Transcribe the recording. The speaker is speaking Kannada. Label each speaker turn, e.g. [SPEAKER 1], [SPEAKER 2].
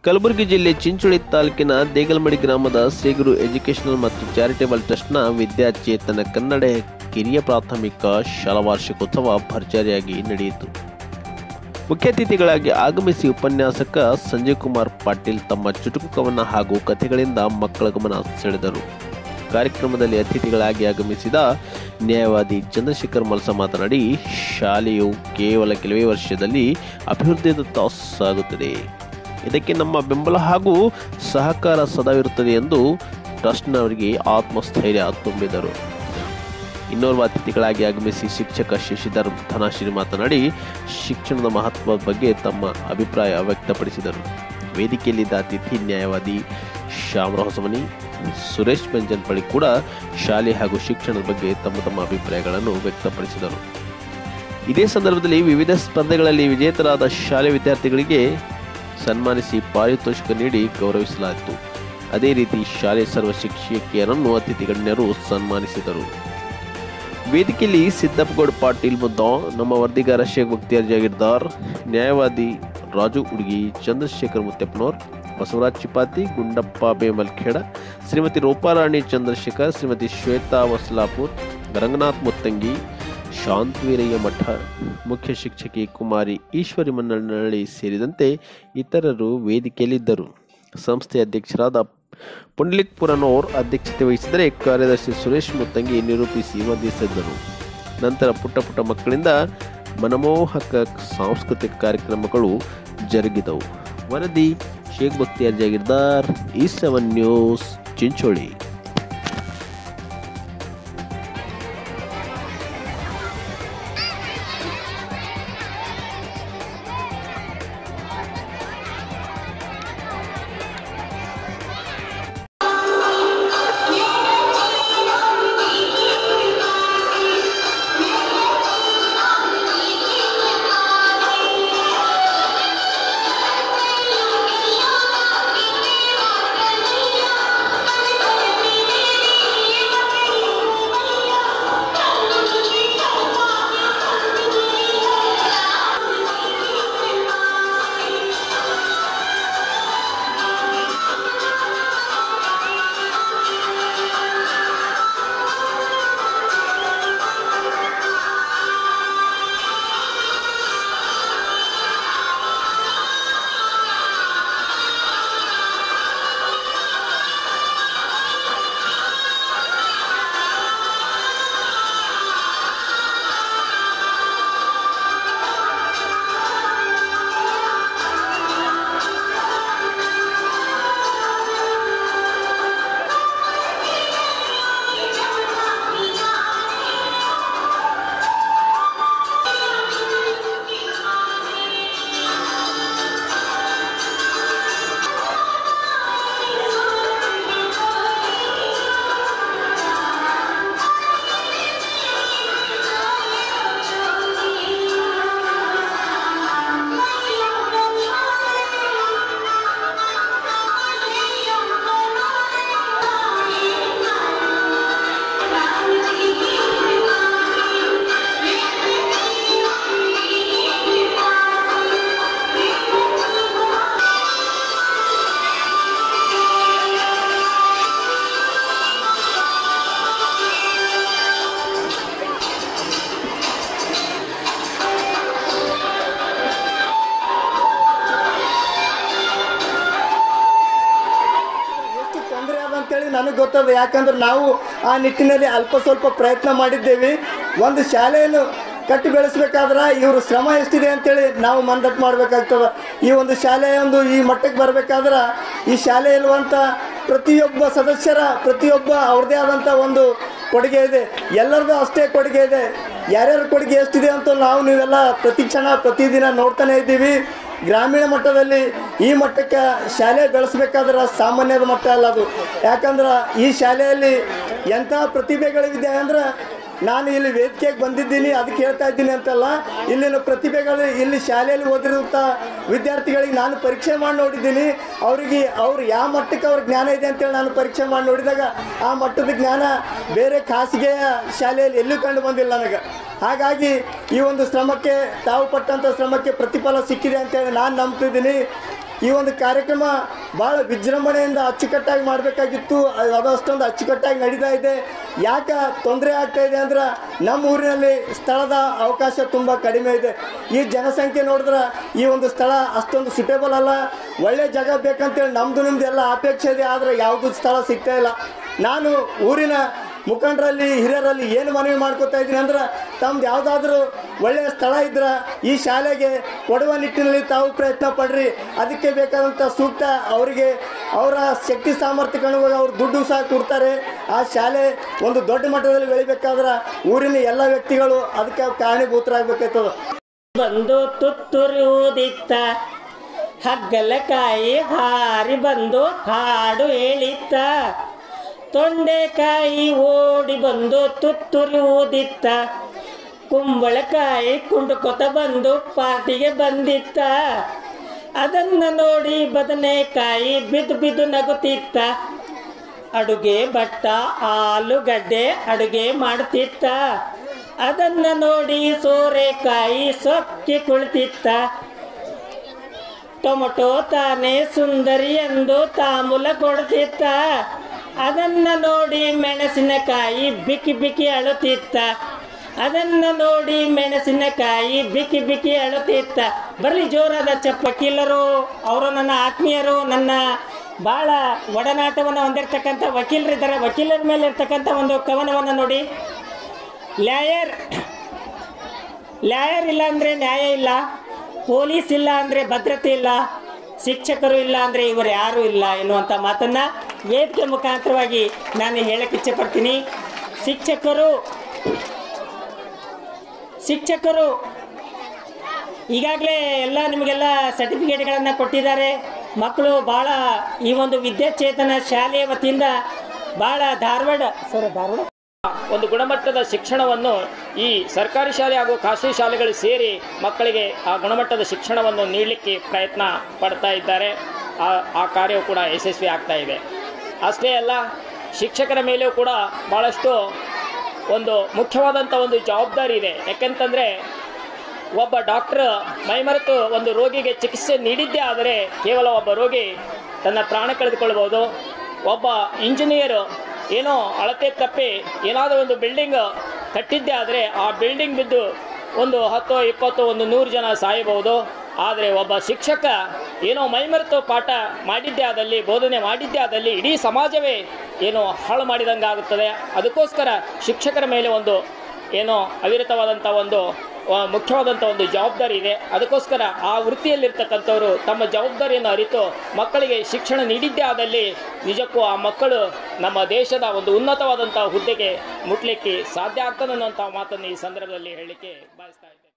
[SPEAKER 1] ಕಲಬುರಗಿ ಜಿಲ್ಲೆ ಚಿಂಚೋಳಿ ತಾಲೂಕಿನ ದೇಗಲಮಡಿ ಗ್ರಾಮದ ಶ್ರೀಗುರು ಎಜುಕೇಷನಲ್ ಮತ್ತು ಚಾರಿಟೇಬಲ್ ಟ್ರಸ್ಟ್ನ ವಿದ್ಯಾಚೇತನ ಕನ್ನಡ ಕಿರಿಯ ಪ್ರಾಥಮಿಕ ಶಾಲಾ ವಾರ್ಷಿಕೋತ್ಸವ ಭರ್ಜರಿಯಾಗಿ ನಡೆಯಿತು ಮುಖ್ಯ ಅತಿಥಿಗಳಾಗಿ ಆಗಮಿಸಿ ಉಪನ್ಯಾಸಕ ಸಂಜಯ್ ಕುಮಾರ್ ಪಾಟೀಲ್ ತಮ್ಮ ಚುಟುಕು ಕವನ ಹಾಗೂ ಕಥೆಗಳಿಂದ ಮಕ್ಕಳ ಗಮನ ಸೆಳೆದರು ಕಾರ್ಯಕ್ರಮದಲ್ಲಿ ಅತಿಥಿಗಳಾಗಿ ಆಗಮಿಸಿದ ನ್ಯಾಯವಾದಿ ಚಂದ್ರಶೇಖರ್ ಮಲ್ಸ ಮಾತನಾಡಿ ಶಾಲೆಯು ಕೇವಲ ಕೆಲವೇ ವರ್ಷದಲ್ಲಿ ಅಭಿವೃದ್ಧಿಯತ್ತ ಸಾಗುತ್ತದೆ ಇದಕ್ಕೆ ನಮ್ಮ ಬೆಂಬಲ ಹಾಗೂ ಸಹಕಾರ ಸದಾವಿರುತ್ತದೆ ಎಂದು ಟ್ರಸ್ಟ್ನವರಿಗೆ ಆತ್ಮಸ್ಥೈರ್ಯ ತುಂಬಿದರು ಇನ್ನೋರ್ವ ಅತಿಥಿಗಳಾಗಿ ಆಗಮಿಸಿ ಶಿಕ್ಷಕ ಶಶಿಧರ್ ಧನಾಶ್ರೀ ಮಾತನಾಡಿ ಶಿಕ್ಷಣದ ಮಹತ್ವದ ಬಗ್ಗೆ ತಮ್ಮ ಅಭಿಪ್ರಾಯ ವ್ಯಕ್ತಪಡಿಸಿದರು ವೇದಿಕೆಯಲ್ಲಿದ್ದ ಅತಿಥಿ ನ್ಯಾಯವಾದಿ ಶ್ಯಾಮರ ಹೊಸಮನಿ ಸುರೇಶ್ ಬೆಂಜನ್ಪಳ್ಳಿ ಕೂಡ ಶಾಲೆ ಹಾಗೂ ಶಿಕ್ಷಣದ ಬಗ್ಗೆ ತಮ್ಮ ತಮ್ಮ ಅಭಿಪ್ರಾಯಗಳನ್ನು ವ್ಯಕ್ತಪಡಿಸಿದರು ಇದೇ ಸಂದರ್ಭದಲ್ಲಿ ವಿವಿಧ ಸ್ಪರ್ಧೆಗಳಲ್ಲಿ ವಿಜೇತರಾದ ಶಾಲೆ ವಿದ್ಯಾರ್ಥಿಗಳಿಗೆ ಸನ್ಮಾನಿಸಿ ಪಾರಿತೋಷಿಕ ನೀಡಿ ಗೌರವಿಸಲಾಯಿತು ಅದೇ ರೀತಿ ಶಾಲೆ ಸರ್ವ ಶಿಕ್ಷಕಿಯರನ್ನು ಅತಿಥಿ ಗಣ್ಯರು ಸನ್ಮಾನಿಸಿದರು ವೇದಿಕೆಯಲ್ಲಿ ಸಿದ್ದಪ್ಪಗೌಡ ಪಾಟೀಲ್ ಮುದ್ದಾ ನಮ್ಮ ವರದಿಗಾರ ಶೇಖ್ ಬಕ್ತಿಯಾರ್ ಜಾಗೀರ್ದಾರ್ ನ್ಯಾಯವಾದಿ ರಾಜು ಉಡುಗಿ ಚಂದ್ರಶೇಖರ್ ಮುತ್ತೆಪ್ಪನವರ್ ಬಸವರಾಜ್ ಚಿಪಾತಿ ಗುಂಡಪ್ಪ ಬೇಮಲ್ಖೇಡ ಶ್ರೀಮತಿ ರೂಪಾರಾಣಿ ಚಂದ್ರಶೇಖರ್ ಶ್ರೀಮತಿ ಶ್ವೇತಾ ವಸಲಾಪುರ್ ರಂಗನಾಥ್ ಮುತ್ತಂಗಿ ಶಾಂತವೀರಯ್ಯ ಮಠ ಮುಖ್ಯ ಶಿಕ್ಷಕಿ ಕುಮಾರಿ ಈಶ್ವರಿ ಮನ್ನಳ್ಳಿ ಸೇರಿದಂತೆ ಇತರರು ವೇದಿಕೆಯಲ್ಲಿದ್ದರು ಸಂಸ್ಥೆಯ ಅಧ್ಯಕ್ಷರಾದ ಪುಂಡ್ಲಿಕ್ ಪುರನೋರ್ ಅಧ್ಯಕ್ಷತೆ ವಹಿಸಿದರೆ ಕಾರ್ಯದರ್ಶಿ ಸುರೇಶ್ ಮುತ್ತಂಗಿ ನಿರೂಪಿಸಿ ವಂದಿಸಿದ್ದರು ನಂತರ ಪುಟ್ಟ ಪುಟ್ಟ ಮಕ್ಕಳಿಂದ ಮನಮೋಹಕ ಸಾಂಸ್ಕೃತಿಕ ಕಾರ್ಯಕ್ರಮಗಳು ಜರುಗಿದವು ವರದಿ ಶೇಖ್ ಬಕ್ತಿಯಾರ್ ಜಾಗೀರ್ದಾರ್ ಈ ಸೆವೆನ್ ನ್ಯೂಸ್ ಚಿಂಚೋಳಿ
[SPEAKER 2] ಎಷ್ಟು ತೊಂದರೆ ಅದ ಅಂತೇಳಿ ನನಗೆ ಗೊತ್ತದ ಯಾಕಂದ್ರೆ ನಾವು ಆ ನಿಟ್ಟಿನಲ್ಲಿ ಅಲ್ಪ ಸ್ವಲ್ಪ ಪ್ರಯತ್ನ ಮಾಡಿದ್ದೇವೆ ಒಂದು ಶಾಲೆಯನ್ನು ಕಟ್ಟಿ ಬೆಳೆಸ್ಬೇಕಾದ್ರೆ ಇವ್ರ ಶ್ರಮ ಎಷ್ಟಿದೆ ಅಂತೇಳಿ ನಾವು ಮಂದಟ್ಟು ಮಾಡಬೇಕಾಗ್ತದ ಈ ಒಂದು ಶಾಲೆ ಒಂದು ಈ ಮಟ್ಟಕ್ಕೆ ಬರಬೇಕಾದ್ರೆ ಈ ಶಾಲೆಯಲ್ಲಿರುವಂಥ ಪ್ರತಿಯೊಬ್ಬ ಸದಸ್ಯರ ಪ್ರತಿಯೊಬ್ಬ ಅವ್ರದ್ದೇ ಆದಂಥ ಒಂದು ಕೊಡುಗೆ ಇದೆ ಎಲ್ಲರದ್ದು ಅಷ್ಟೇ ಕೊಡುಗೆ ಇದೆ ಯಾರ್ಯಾರ ಕೊಡುಗೆ ಎಷ್ಟಿದೆ ಅಂತ ನಾವು ನೀವೆಲ್ಲ ಪ್ರತಿ ಕ್ಷಣ ಪ್ರತಿದಿನ ನೋಡ್ತಾನೆ ಇದ್ದೀವಿ ಗ್ರಾಮೀಣ ಮಟ್ಟದಲ್ಲಿ ಈ ಮಟ್ಟಕ್ಕೆ ಶಾಲೆ ಬೆಳೆಸ್ಬೇಕಾದ್ರೆ ಸಾಮಾನ್ಯದ ಮಟ್ಟ ಅಲ್ಲ ಅದು ಯಾಕಂದ್ರೆ ಈ ಶಾಲೆಯಲ್ಲಿ ಎಂಥ ಪ್ರತಿಭೆಗಳಿದೆ ಅಂದ್ರೆ ನಾನು ಇಲ್ಲಿ ವೇದಿಕೆಗೆ ಬಂದಿದ್ದೀನಿ ಅದಕ್ಕೆ ಹೇಳ್ತಾ ಇದ್ದೀನಿ ಅಂತಲ್ಲ ಇಲ್ಲಿನ ಪ್ರತಿಭೆಗಳು ಇಲ್ಲಿ ಶಾಲೆಯಲ್ಲಿ ಓದಿರುವಂಥ ವಿದ್ಯಾರ್ಥಿಗಳಿಗೆ ನಾನು ಪರೀಕ್ಷೆ ಮಾಡಿ ನೋಡಿದ್ದೀನಿ ಅವರಿಗೆ ಅವ್ರು ಯಾವ ಮಟ್ಟಕ್ಕೆ ಅವ್ರ ಜ್ಞಾನ ಇದೆ ಅಂತೇಳಿ ನಾನು ಪರೀಕ್ಷೆ ಮಾಡಿ ನೋಡಿದಾಗ ಆ ಮಟ್ಟದ ಜ್ಞಾನ ಬೇರೆ ಖಾಸಗಿಯ ಶಾಲೆಯಲ್ಲಿ ಎಲ್ಲೂ ಕಂಡು ಬಂದಿಲ್ಲ ನನಗೆ ಹಾಗಾಗಿ ಈ ಒಂದು ಶ್ರಮಕ್ಕೆ ತಾವು ಪಟ್ಟಂಥ ಶ್ರಮಕ್ಕೆ ಪ್ರತಿಫಲ ಸಿಕ್ಕಿದೆ ಅಂತೇಳಿ ನಾನು ನಂಬ್ತಿದ್ದೀನಿ ಈ ಒಂದು ಕಾರ್ಯಕ್ರಮ ಭಾಳ ವಿಜೃಂಭಣೆಯಿಂದ ಅಚ್ಚುಕಟ್ಟಾಗಿ ಮಾಡಬೇಕಾಗಿತ್ತು ಅದು ಅಷ್ಟೊಂದು ಅಚ್ಚುಕಟ್ಟಾಗಿ ನಡೀತಾ ಇದೆ ಯಾಕೆ ತೊಂದರೆ ಆಗ್ತಾ ಇದೆ ಅಂದ್ರೆ ನಮ್ಮ ಊರಿನಲ್ಲಿ ಸ್ಥಳದ ಅವಕಾಶ ತುಂಬ ಕಡಿಮೆ ಇದೆ ಈ ಜನಸಂಖ್ಯೆ ನೋಡಿದ್ರೆ ಈ ಒಂದು ಸ್ಥಳ ಅಷ್ಟೊಂದು ಸುಟೇಬಲ್ ಅಲ್ಲ ಒಳ್ಳೆ ಜಾಗ ಬೇಕಂತೇಳಿ ನಮ್ಮದು ನಿಮ್ದು ಎಲ್ಲ ಅಪೇಕ್ಷೆ ಇದೆ ಆದರೆ ಯಾವುದೂ ಸ್ಥಳ ಸಿಗ್ತಾ ಇಲ್ಲ ನಾನು ಊರಿನ ಮುಖಂಡರಲ್ಲಿ ಹಿರಿಯರಲ್ಲಿ ಏನು ಮನವಿ ಮಾಡ್ಕೋತಾ ಇದ್ದೀನಿ ಅಂದ್ರೆ ತಮ್ದು ಯಾವುದಾದ್ರೂ ಒಳ್ಳೆಯ ಸ್ಥಳ ಇದ್ರೆ ಈ ಶಾಲೆಗೆ ಕೊಡುವ ನಿಟ್ಟಿನಲ್ಲಿ ತಾವು ಪ್ರಯತ್ನ ಪಡ್ರಿ ಅದಕ್ಕೆ ಬೇಕಾದಂಥ ಸೂಕ್ತ ಅವರಿಗೆ ಅವರ ಶಕ್ತಿ ಸಾಮರ್ಥ್ಯಕ್ಕೆ ಅನುಗುಣ ಅವ್ರು ದುಡ್ಡು ಸಹ ಕೊಡ್ತಾರೆ ಆ ಶಾಲೆ ಒಂದು ದೊಡ್ಡ ಮಟ್ಟದಲ್ಲಿ ಬೆಳಿಬೇಕಾದ್ರೆ ಊರಿನ ಎಲ್ಲ ವ್ಯಕ್ತಿಗಳು ಅದಕ್ಕೆ ಕಾರಣೀಭೂತರಾಗಬೇಕಾಗ್ತದೆ
[SPEAKER 3] ಬಂದು ತುತ್ತುರಿಯುವುದಿತ್ತ ಹಗ್ಗಲಕಾಯಿ ಹಾರಿ ಬಂದು ಹಾಡು ಹೇಳಿತ್ತ ತೊಂಡೆಕಾಯಿ ಓಡಿ ಬಂದು ತುತ್ತುರಿಯುವುದಿತ್ತ ಕುಂಬಳಕಾಯಿ ಕುಂಡುಕೊತ ಬಂದು ಪಾರ್ಟಿಗೆ ಬಂದಿತ್ತ ಅದನ್ನ ನೋಡಿ ಬದನೆಕಾಯಿ ಬಿದ್ದು ಬಿದ್ದು ನಗುತ್ತಿತ್ತ ಅಡುಗೆ ಭಟ್ಟ ಆಲೂಗಡ್ಡೆ ಅಡುಗೆ ಮಾಡ್ತಿತ್ತ ಅದನ್ನ ನೋಡಿ ಸೋರೆಕಾಯಿ ಸೊಕ್ಕಿ ಕುಳಿತಿತ್ತ ಟೊಮೊಟೊ ತಾನೇ ಸುಂದರಿ ಎಂದು ತಾಂಬೂಲ ಕೊಡ್ತಿತ್ತ ಅದನ್ನ ನೋಡಿ ಮೆಣಸಿನಕಾಯಿ ಬಿಕ್ಕಿ ಬಿಕ್ಕಿ ಅಳುತ್ತಿತ್ತ ಅದನ್ನ ನೋಡಿ ಮೆಣಸಿನಕಾಯಿ ಬಿಕ್ಕಿ ಬಿಕ್ಕಿ ಅಳುತ್ತಿತ್ತ ಬರ್ಲಿ ಜೋರಾದ ಚಪ್ಪ ವಕೀಲರು ಅವರು ನನ್ನ ಆತ್ಮೀಯರು ನನ್ನ ಭಾಳ ಒಡನಾಟವನ್ನು ಹೊಂದಿರತಕ್ಕಂಥ ವಕೀಲರಿದ್ದಾರೆ ವಕೀಲರ ಮೇಲೆ ಇರ್ತಕ್ಕಂಥ ಒಂದು ಕವನವನ್ನು ನೋಡಿ ಲ್ಯಾಯರ್ ಲ್ಯಾಯರ್ ಇಲ್ಲ ಅಂದರೆ ನ್ಯಾಯ ಇಲ್ಲ ಪೊಲೀಸ್ ಇಲ್ಲ ಅಂದರೆ ಭದ್ರತೆ ಇಲ್ಲ ಶಿಕ್ಷಕರು ಇಲ್ಲ ಅಂದರೆ ಇವರು ಯಾರೂ ಇಲ್ಲ ಎನ್ನುವಂಥ ಮಾತನ್ನು ವೇದಿಕೆ ಮುಖಾಂತರವಾಗಿ ನಾನು ಹೇಳಕ್ಕೆ ಇಚ್ಛೆಪಡ್ತೀನಿ ಶಿಕ್ಷಕರು ಶಿಕ್ಷಕರು ಈಗಾಗಲೇ ಎಲ್ಲ ನಿಮಗೆಲ್ಲ ಸರ್ಟಿಫಿಕೇಟ್ಗಳನ್ನು ಕೊಟ್ಟಿದ್ದಾರೆ ಮಕ್ಕಳು ಭಾಳ ಈ ಒಂದು ವಿದ್ಯಾಚೇತನ ಶಾಲೆಯ ವತಿಯಿಂದ ಭಾಳ ಧಾರವಾಡ ಸರ್ ಧಾರವಾಡ
[SPEAKER 4] ಒಂದು ಗುಣಮಟ್ಟದ ಶಿಕ್ಷಣವನ್ನು ಈ ಸರ್ಕಾರಿ ಶಾಲೆ ಹಾಗೂ ಖಾಸಗಿ ಶಾಲೆಗಳು ಸೇರಿ ಮಕ್ಕಳಿಗೆ ಆ ಗುಣಮಟ್ಟದ ಶಿಕ್ಷಣವನ್ನು ನೀಡಲಿಕ್ಕೆ ಪ್ರಯತ್ನ ಪಡ್ತಾ ಇದ್ದಾರೆ ಆ ಆ ಕಾರ್ಯವು ಕೂಡ ಯಶಸ್ವಿ ಆಗ್ತಾ ಇದೆ ಅಷ್ಟೇ ಅಲ್ಲ ಶಿಕ್ಷಕರ ಮೇಲೆಯೂ ಕೂಡ ಭಾಳಷ್ಟು ಒಂದು ಮುಖ್ಯವಾದಂಥ ಒಂದು ಜವಾಬ್ದಾರಿ ಇದೆ ಯಾಕೆಂತಂದರೆ ಒಬ್ಬ ಡಾಕ್ಟರ್ ಮೈಮರೆತು ಒಂದು ರೋಗಿಗೆ ಚಿಕಿತ್ಸೆ ನೀಡಿದ್ದೇ ಆದರೆ ಕೇವಲ ಒಬ್ಬ ರೋಗಿ ತನ್ನ ಪ್ರಾಣ ಕಳೆದುಕೊಳ್ಬೋದು ಒಬ್ಬ ಇಂಜಿನಿಯರು ಏನೋ ಅಳತೆ ತಪ್ಪಿ ಏನಾದರೂ ಒಂದು ಬಿಲ್ಡಿಂಗ್ ಕಟ್ಟಿದ್ದೇ ಆದರೆ ಆ ಬಿಲ್ಡಿಂಗ್ ಬಿದ್ದು ಒಂದು ಹತ್ತು ಇಪ್ಪತ್ತು ಒಂದು ನೂರು ಜನ ಸಾಯಬಹುದು ಆದರೆ ಒಬ್ಬ ಶಿಕ್ಷಕ ಏನೋ ಮೈಮರೆತು ಪಾಠ ಮಾಡಿದ್ದೇ ಆದಲ್ಲಿ ಬೋಧನೆ ಮಾಡಿದ್ದೇ ಆದಲ್ಲಿ ಇಡೀ ಸಮಾಜವೇ ಏನೋ ಹಾಳು ಮಾಡಿದಂಗೆ ಆಗುತ್ತದೆ ಅದಕ್ಕೋಸ್ಕರ ಶಿಕ್ಷಕರ ಮೇಲೆ ಒಂದು ಏನೋ ಅವಿರತವಾದಂಥ ಒಂದು ಆ, ಮುಖ್ಯವಾದಂಥ ಒಂದು ಜವಾಬ್ದಾರಿ ಇದೆ ಅದಕ್ಕೋಸ್ಕರ ಆ ವೃತ್ತಿಯಲ್ಲಿರ್ತಕ್ಕಂಥವರು ತಮ್ಮ ಜವಾಬ್ದಾರಿಯನ್ನು ಅರಿತು ಮಕ್ಕಳಿಗೆ ಶಿಕ್ಷಣ ನೀಡಿದ್ದೇ ಆದಲ್ಲಿ ನಿಜಕ್ಕೂ ಆ ಮಕ್ಕಳು ನಮ್ಮ ದೇಶದ ಒಂದು ಉನ್ನತವಾದಂಥ ಹುದ್ದೆಗೆ ಮುಟ್ಲಿಕ್ಕೆ ಸಾಧ್ಯ ಆಗ್ತದೆ ಅನ್ನೋಂಥ ಮಾತನ್ನು ಈ ಸಂದರ್ಭದಲ್ಲಿ ಹೇಳಲಿಕ್ಕೆ ಬಯಸ್ತಾ ಇದ್ದೇನೆ